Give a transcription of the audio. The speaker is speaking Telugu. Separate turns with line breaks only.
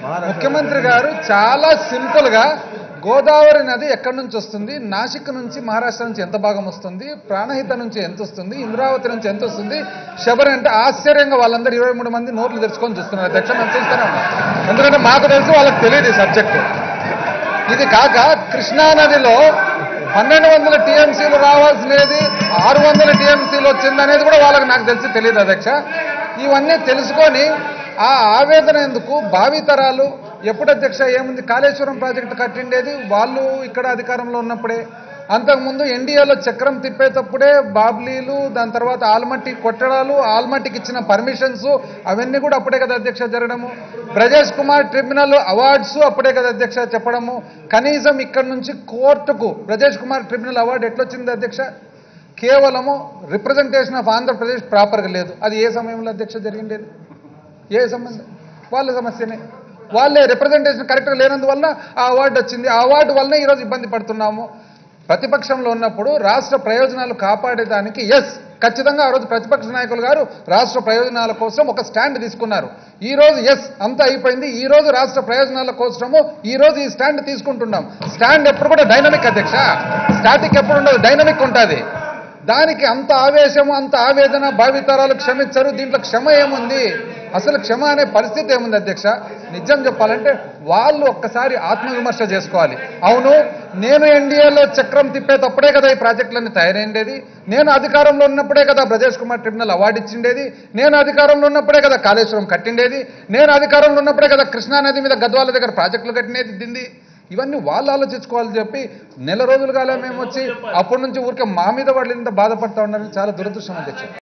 ముఖ్యమంత్రి గారు చాలా సింపుల్ గా గోదావరి నది ఎక్కడి నుంచి వస్తుంది నాసిక్ నుంచి మహారాష్ట్ర నుంచి ఎంత భాగం వస్తుంది ప్రాణహిత నుంచి ఎంత వస్తుంది ఇంద్రావతి నుంచి ఎంత వస్తుంది శబరి అంటే ఆశ్చర్యంగా వాళ్ళందరూ ఇరవై మూడు మంది నోట్లు తెరుచుకొని చూస్తున్నారు అధ్యక్ష మేము చూస్తూనే ఉన్నాం ఎందుకంటే మాకు తెలుసు వాళ్ళకి తెలియదు ఈ సబ్జెక్టు ఇది కాక కృష్ణా నదిలో పన్నెండు వందల టీఎంసీలు రావాల్సినది ఆరు వందల టీఎంసీలు వచ్చిందనేది కూడా వాళ్ళకి నాకు తెలిసి తెలియదు అధ్యక్ష ఇవన్నీ తెలుసుకొని ఆ ఆవేదన ఎందుకు భావితరాలు ఎప్పుడు అధ్యక్ష ఏముంది కాళేశ్వరం ప్రాజెక్టు కట్టిండేది వాళ్ళు ఇక్కడ అధికారంలో ఉన్నప్పుడే అంతకుముందు ఎన్డీఏలో చక్రం తిప్పేటప్పుడే బాబ్లీలు దాని తర్వాత ఆల్మట్టి కొట్టడాలు ఆల్మట్టికి ఇచ్చిన పర్మిషన్స్ అవన్నీ కూడా అప్పుడే కదా అధ్యక్ష జరగడము బ్రజేష్ కుమార్ ట్రిబ్యునల్ అవార్డ్స్ అప్పుడే కదా అధ్యక్ష చెప్పడము కనీసం ఇక్కడ నుంచి కోర్టుకు బ్రజేష్ కుమార్ ట్రిబ్యునల్ అవార్డు ఎట్లొచ్చింది అధ్యక్ష కేవలము రిప్రజెంటేషన్ ఆఫ్ ఆంధ్రప్రదేశ్ ప్రాపర్గా లేదు అది ఏ సమయంలో అధ్యక్ష జరిగిండేది ఏ సంబంధం వాళ్ళ సమస్యనే వాళ్ళే రిప్రజెంటేషన్ కరెక్ట్గా లేనందువల్ల ఆ అవార్డు వచ్చింది ఆ అవార్డు వల్లనే ఈరోజు ఇబ్బంది పడుతున్నాము ప్రతిపక్షంలో ఉన్నప్పుడు రాష్ట్ర ప్రయోజనాలు కాపాడేదానికి ఎస్ ఖచ్చితంగా ఆ రోజు ప్రతిపక్ష నాయకులు గారు రాష్ట్ర ప్రయోజనాల కోసం ఒక స్టాండ్ తీసుకున్నారు ఈ రోజు ఎస్ అంతా అయిపోయింది ఈ రోజు రాష్ట్ర ప్రయోజనాల కోసము ఈ రోజు ఈ స్టాండ్ తీసుకుంటున్నాం స్టాండ్ ఎప్పుడు కూడా డైనమిక్ అధ్యక్ష స్టాటిక్ ఎప్పుడు ఉండదు డైనమిక్ ఉంటుంది దానికి అంత ఆవేశము అంత ఆవేదన భావితరాలు క్షమించరు దీంట్లో క్షమ ఏముంది అసలు క్షమ అనే పరిస్థితి ఏముంది అధ్యక్ష నిజం చెప్పాలంటే వాళ్ళు ఒక్కసారి ఆత్మవిమర్శ చేసుకోవాలి అవును నేను ఎన్డీఏలో చక్రం తిప్పేటప్పుడే కదా ఈ ప్రాజెక్టులన్నీ తయారైండేది నేను అధికారంలో ఉన్నప్పుడే కదా బ్రజేష్ కుమార్ ట్రిబ్యునల్ అవార్డు ఇచ్చిండేది నేను అధికారంలో ఉన్నప్పుడే కదా కాళేశ్వరం కట్టిండేది నేను అధికారంలో ఉన్నప్పుడే కదా కృష్ణా నది మీద గద్వాల దగ్గర ప్రాజెక్టులు కట్టినది దింది ఇవన్నీ వాళ్ళు ఆలోచించుకోవాలని చెప్పి నెల రోజులుగా మేము వచ్చి అప్పటి నుంచి ఊరికే మా మీద వాళ్ళు ఇంత బాధపడతా ఉన్నారని చాలా దురదృష్టం అధ్యక్ష